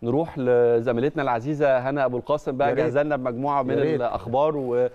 نروح لزميلتنا العزيزه هنا ابو القاسم بقى يا ريت. جهزنا بمجموعه من يا ريت. الاخبار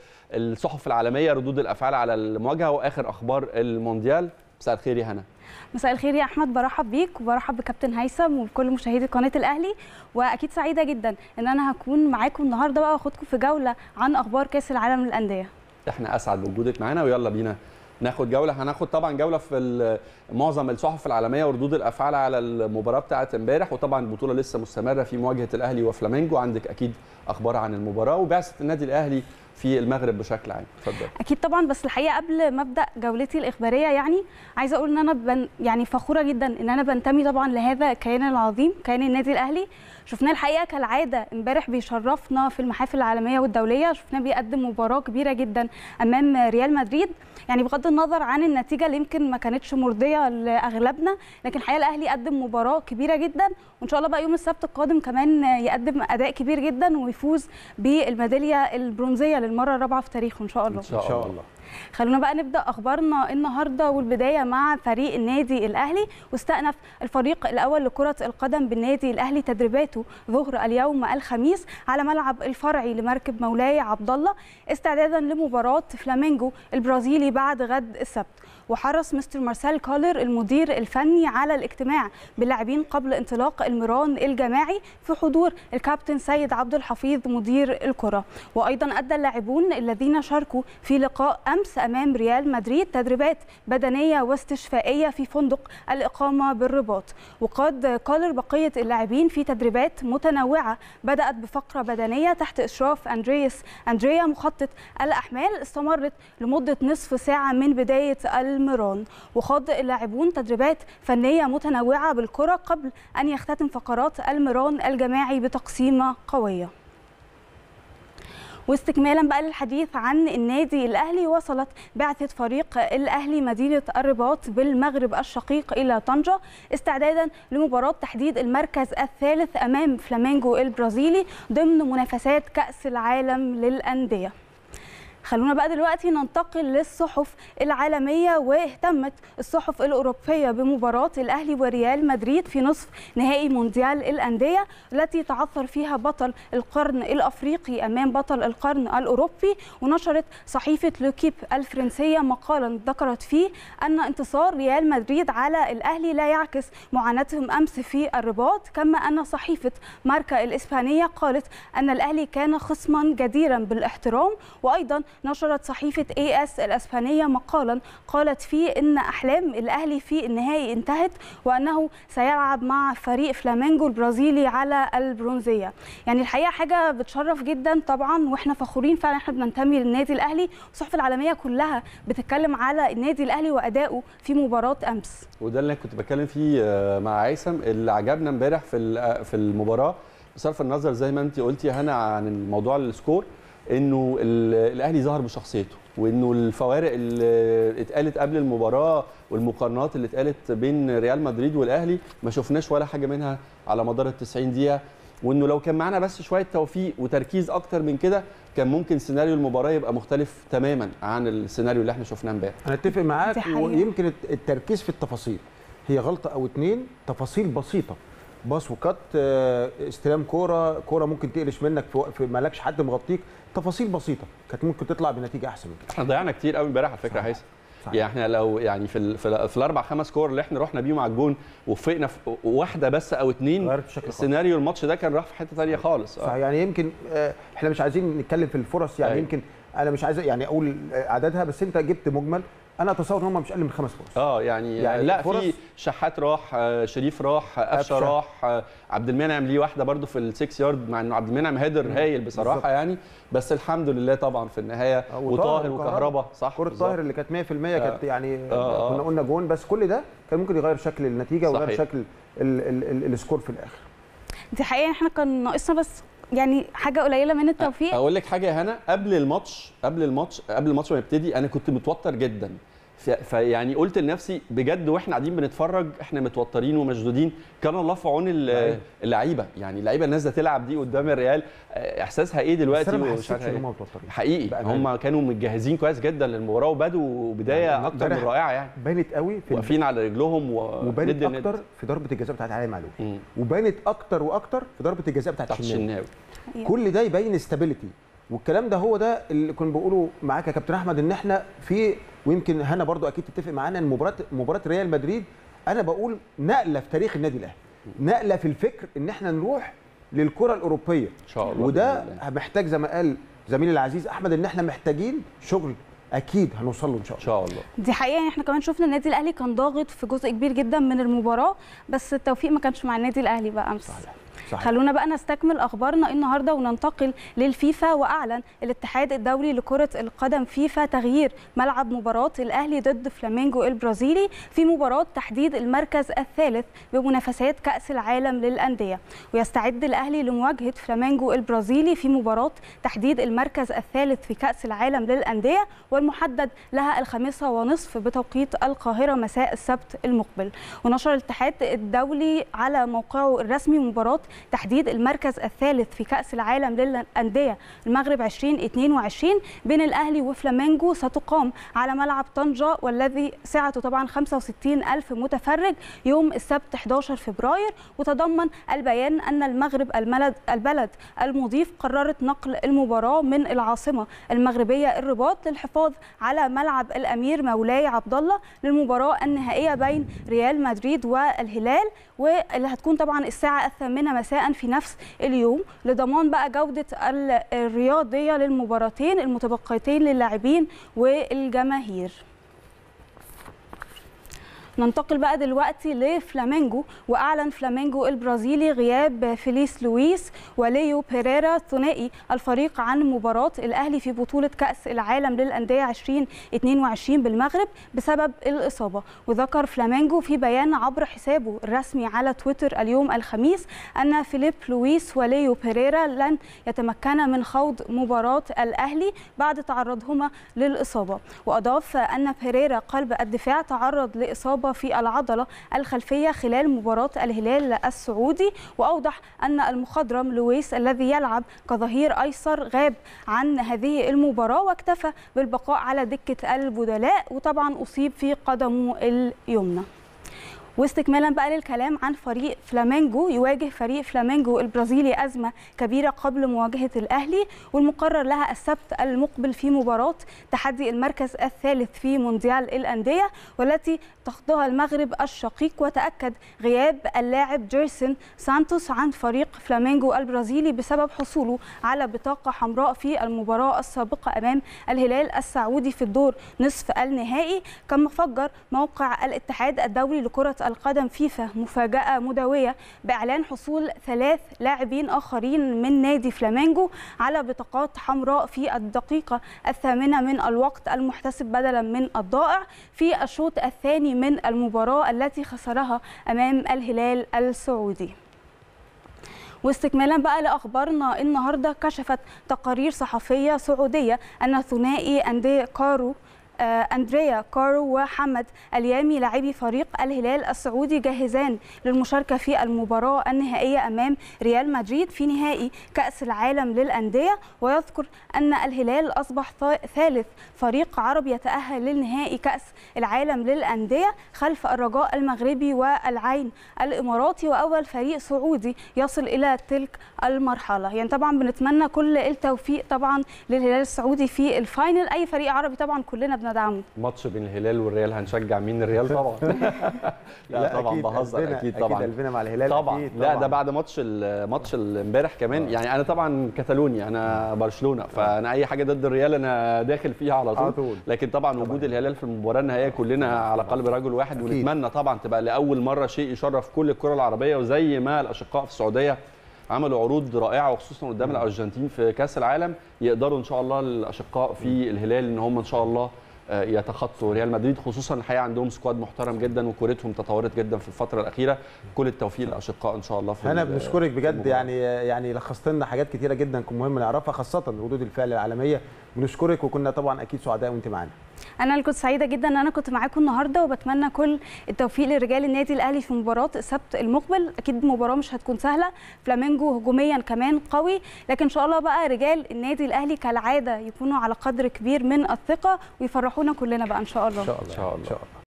والصحف العالميه ردود الافعال على المواجهه واخر اخبار المونديال مساء الخير يا هنا مساء الخير يا احمد برحب بيك وبرحب بكابتن هيثم وبكل مشاهدي قناه الاهلي واكيد سعيده جدا ان انا هكون معاكم النهارده بقى واخدكم في جوله عن اخبار كاس العالم للانديه احنا اسعد بوجودك معانا ويلا بينا ناخد جوله هناخد طبعا جوله في ال- معظم الصحف العالميه وردود الافعال على المباراه بتاعه امبارح وطبعا البطوله لسه مستمره في مواجهه الاهلي وفلامينجو عندك اكيد اخبار عن المباراه وبعثه النادي الاهلي في المغرب بشكل عام اتفضل اكيد طبعا بس الحقيقه قبل ما ابدا جولتي الاخباريه يعني عايزه اقول ان انا بن يعني فخوره جدا ان انا بنتمي طبعا لهذا الكيان العظيم كيان النادي الاهلي شفناه الحقيقه كالعاده امبارح بيشرفنا في المحافل العالميه والدوليه شفناه بيقدم مباراه كبيره جدا امام ريال مدريد يعني بغض النظر عن النتيجه اللي يمكن ما كانتش مرضيه لاغلبنا لكن الحقيقه الاهلي قدم مباراه كبيره جدا وان شاء الله بقى يوم السبت القادم كمان يقدم اداء كبير جدا ويفوز بالميداليه البرونزيه للمره الرابعه في تاريخه ان شاء الله ان شاء, إن شاء الله. الله خلونا بقى نبدا اخبارنا النهارده والبدايه مع فريق النادي الاهلي واستأنف الفريق الاول لكره القدم بالنادي الاهلي تدريباته ظهر اليوم الخميس على ملعب الفرعي لمركب مولاي عبد الله استعدادا لمباراه فلامينجو البرازيلي بعد غد السبت وحرص مستر مارسيل كولر المدير الفني على الاجتماع باللاعبين قبل انطلاق المران الجماعي في حضور الكابتن سيد عبد الحفيظ مدير الكره وايضا ادى اللاعبون الذين شاركوا في لقاء امس امام ريال مدريد تدريبات بدنيه واستشفائيه في فندق الاقامه بالرباط وقاد كولر بقيه اللاعبين في تدريبات متنوعه بدات بفقره بدنيه تحت اشراف اندريس اندريا مخطط الاحمال استمرت لمده نصف ساعه من بدايه المران وخاض اللاعبون تدريبات فنيه متنوعه بالكره قبل ان يختتم فقرات المران الجماعي بتقسيمه قويه واستكمالا بقى للحديث عن النادي الاهلي وصلت بعثه فريق الاهلي مدينه الرباط بالمغرب الشقيق الى طنجه استعدادا لمباراه تحديد المركز الثالث امام فلامينجو البرازيلي ضمن منافسات كاس العالم للانديه خلونا بقى دلوقتي ننتقل للصحف العالمية واهتمت الصحف الأوروبية بمباراة الأهلي وريال مدريد في نصف نهائي مونديال الأندية التي تعثر فيها بطل القرن الأفريقي أمام بطل القرن الأوروبي ونشرت صحيفة لوكيب الفرنسية مقالا ذكرت فيه أن انتصار ريال مدريد على الأهلي لا يعكس معاناتهم أمس في الرباط كما أن صحيفة ماركا الإسبانية قالت أن الأهلي كان خصما جديرا بالاحترام وأيضا نشرت صحيفة اي اس الاسبانيه مقالا قالت فيه ان احلام الاهلي في النهائي انتهت وانه سيلعب مع فريق فلامينجو البرازيلي على البرونزيه يعني الحقيقه حاجه بتشرف جدا طبعا واحنا فخورين فعلا احنا بننتمي للنادي الاهلي والصحف العالميه كلها بتتكلم على النادي الاهلي وادائه في مباراه امس وده اللي أنا كنت بتكلم فيه آه، مع هيثم اللي عجبنا امبارح في ال- في المباراه بصرف النظر زي ما انت قلتي يا هنا عن الموضوع السكور انه ال- الاهلي ظهر بشخصيته وانه الفوارق اللي اتقالت قبل المباراه والمقارنات اللي اتقالت بين ريال مدريد والاهلي ما شفناش ولا حاجه منها على مدار ال 90 دقيقه وانه لو كان معانا بس شويه توفيق وتركيز اكتر من كده كان ممكن سيناريو المباراه يبقى مختلف تماما عن السيناريو اللي احنا شفناه امبارح انا اتفق معاك دي حقيقة. ويمكن الت- التركيز في التفاصيل هي غلطه او اتنين تفاصيل بسيطه باص وكات آه، استلام كوره كوره ممكن تقلش منك في وق- في مالكش حد مغطيك تفاصيل بسيطه كانت ممكن تطلع بنتيجه احسن من كده احنا ضيعنا كتير قوي امبارح على فكره صحيح. هيثم صحيح. يعني احنا لو يعني في ال في, ال في الاربع خمس كور اللي احنا رحنا بيهم على الجون وفقنا في واحده بس او اتنين غيرت الشكل خالص. السيناريو الماتش ده كان راح في حته ثانيه خالص صح اه يعني يمكن آه، احنا مش عايزين نتكلم في الفرص يعني أيوة. يمكن انا مش عايز يعني اقول آه، عددها بس انت جبت مجمل انا اتصور ان هم مش اقل من خمس فرص اه يعني, يعني يعني لا فرص- في شحات راح آه، شريف راح آه، قفشه قفشة. راح آه، عبد المنعم ليه واحده برده في السكس يارد مع انه عبد المنعم هيدر مم. هايل بصراحه بالظبط. يعني بس الحمد لله طبعا في النهايه آه، وطاهر وكهربا. وكهربا صح كره بالظبط. طاهر اللي كانت 100% كانت يعني آه، آه. كنا قلنا جون بس كل ده كان ممكن يغير شكل النتيجه ويغير صحيح. شكل ال- ال- ال- السكور في الاخر دي حقيقه احنا كان ناقصنا بس يعني حاجه قليله من التوفيق اقول لك حاجه يا هنا قبل الماتش قبل الماتش قبل الماتش ما يبتدي انا كنت متوتر جدا ف- فيعني قلت لنفسي بجد واحنا قاعدين بنتفرج احنا متوترين ومشدودين كان الله في عون ال- اللعيبة. اللعيبه يعني اللعيبه الناس تلعب دي قدام الريال آه، احساسها ايه دلوقتي بس انا ما ومش حسيتش عارف ان إيه. هم متوترين حقيقي بأمانة. هم كانوا متجهزين كويس جدا للمباراه وبدوا بدايه يعني اكتر من امبارح رائعه يعني بانت قوي في واقفين على رجلهم و وبانت ند ند. اكتر في ضربه الجزاء بتاعت علي معلول مم. وبانت اكتر واكتر في ضربه الجزاء بتاعت تحت الشناوي الشناوي كل ده يبين استابيليتي والكلام ده هو ده اللي كنا بقوله معاك يا كابتن احمد ان احنا في ويمكن هنا برضو اكيد تتفق معانا ان مباراه مباراه ريال مدريد انا بقول نقله في تاريخ النادي الاهلي نقله في الفكر ان احنا نروح للكره الاوروبيه ان شاء الله وده بإذن الله. محتاج زي ما قال زميلي العزيز احمد ان احنا محتاجين شغل اكيد هنوصل له ان شاء ان الله شاء الله دي حقيقه يعني احنا كمان شفنا النادي الاهلي كان ضاغط في جزء كبير جدا من المباراه بس التوفيق ما كانش مع النادي الاهلي بقى امس صحيح صحيح خلونا بقى نستكمل اخبارنا النهارده وننتقل للفيفا واعلن الاتحاد الدولي لكره القدم فيفا تغيير ملعب مباراه الاهلي ضد فلامينجو البرازيلي في مباراه تحديد المركز الثالث بمنافسات كاس العالم للانديه ويستعد الاهلي لمواجهه فلامينجو البرازيلي في مباراه تحديد المركز الثالث في كاس العالم للانديه والمحدد لها الخامسه ونصف بتوقيت القاهره مساء السبت المقبل ونشر الاتحاد الدولي على موقعه الرسمي مباراه تحديد المركز الثالث في كأس العالم للأندية المغرب 2022 بين الأهلي وفلامينجو ستقام على ملعب طنجة والذي سعته طبعا 65 ألف متفرج يوم السبت 11 فبراير وتضمن البيان أن المغرب الملد البلد المضيف قررت نقل المباراة من العاصمة المغربية الرباط للحفاظ على ملعب الأمير مولاي عبد الله للمباراة النهائية بين ريال مدريد والهلال واللي هتكون طبعا الساعة الثامنة مساء في نفس اليوم لضمان بقى جودة ال- الرياضية للمباراتين المتبقيتين للاعبين والجماهير ننتقل بقى دلوقتي لفلامينجو واعلن فلامينجو البرازيلي غياب فيليس لويس وليو بيريرا ثنائي الفريق عن مباراه الاهلي في بطوله كاس العالم للانديه 2022 بالمغرب بسبب الاصابه وذكر فلامينجو في بيان عبر حسابه الرسمي على تويتر اليوم الخميس ان فيليب لويس وليو بيريرا لن يتمكنا من خوض مباراه الاهلي بعد تعرضهما للاصابه واضاف ان بيريرا قلب الدفاع تعرض لاصابه في العضله الخلفيه خلال مباراه الهلال السعودي واوضح ان المخضرم لويس الذي يلعب كظهير ايسر غاب عن هذه المباراه واكتفى بالبقاء على دكه البدلاء وطبعا اصيب في قدمه اليمنى واستكمالا بقى للكلام عن فريق فلامينجو يواجه فريق فلامينجو البرازيلي أزمة كبيرة قبل مواجهة الأهلي والمقرر لها السبت المقبل في مباراة تحدي المركز الثالث في مونديال الأندية والتي تخضها المغرب الشقيق وتأكد غياب اللاعب جيرسون سانتوس عن فريق فلامينجو البرازيلي بسبب حصوله على بطاقة حمراء في المباراة السابقة أمام الهلال السعودي في الدور نصف النهائي كما فجر موقع الاتحاد الدولي لكرة القدم فيفا مفاجأة مدوية بإعلان حصول ثلاث لاعبين آخرين من نادي فلامينجو على بطاقات حمراء في الدقيقة الثامنة من الوقت المحتسب بدلا من الضائع في الشوط الثاني من المباراة التي خسرها أمام الهلال السعودي واستكمالا بقى لاخبارنا النهارده كشفت تقارير صحفيه سعوديه ان ثنائي انديه كارو آه، أندريا كارو وحمد اليامي لاعبي فريق الهلال السعودي جاهزان للمشاركة في المباراة النهائية أمام ريال مدريد في نهائي كأس العالم للأندية ويذكر أن الهلال أصبح ثا- ثالث فريق عربي يتأهل للنهائي كأس العالم للأندية خلف الرجاء المغربي والعين الإماراتي وأول فريق سعودي يصل إلى تلك المرحلة يعني طبعا بنتمنى كل التوفيق طبعا للهلال السعودي في الفاينل أي فريق عربي طبعا كلنا بندعمه ماتش بين الهلال والريال هنشجع مين الريال طبعا لا, طبعا أكيد بهزر قلبنا- اكيد طبعا قلبنا مع الهلال طبعا أكيد لا ده طبعاً. بعد ماتش الماتش اللي امبارح كمان يعني انا طبعا كتالوني انا برشلونه فانا اي حاجه ضد الريال انا داخل فيها على على طول طول. لكن طبعا وجود الهلال في المباراه النهائيه كلنا على قلب رجل واحد أكيد. ونتمنى طبعا تبقى لاول مره شيء يشرف كل الكره العربيه وزي ما الاشقاء في السعوديه عملوا عروض رائعه وخصوصا قدام الارجنتين في كاس العالم يقدروا ان شاء الله الاشقاء في الهلال ان هم ان شاء الله آه، يتخطوا ريال مدريد خصوصا الحقيقه عندهم سكواد محترم جدا وكورتهم تطورت جدا في الفتره الاخيره كل التوفيق للاشقاء ان شاء الله في انا ال- بنشكرك في بجد المباراة. يعني يعني لخصت لنا حاجات كتيره جدا كان مهم نعرفها خاصه ردود الفعل العالميه بنشكرك وكنا طبعا اكيد سعداء وانت معانا انا اللي كنت سعيده جدا ان انا كنت معاكم النهارده وبتمنى كل التوفيق لرجال النادي الاهلي في مباراه السبت المقبل اكيد مباراه مش هتكون سهله فلامينجو هجوميا كمان قوي لكن ان شاء الله بقى رجال النادي الاهلي كالعاده يكونوا على قدر كبير من الثقه ويفرحونا كلنا بقى ان شاء الله ان شاء الله إن شاء ان شاء الله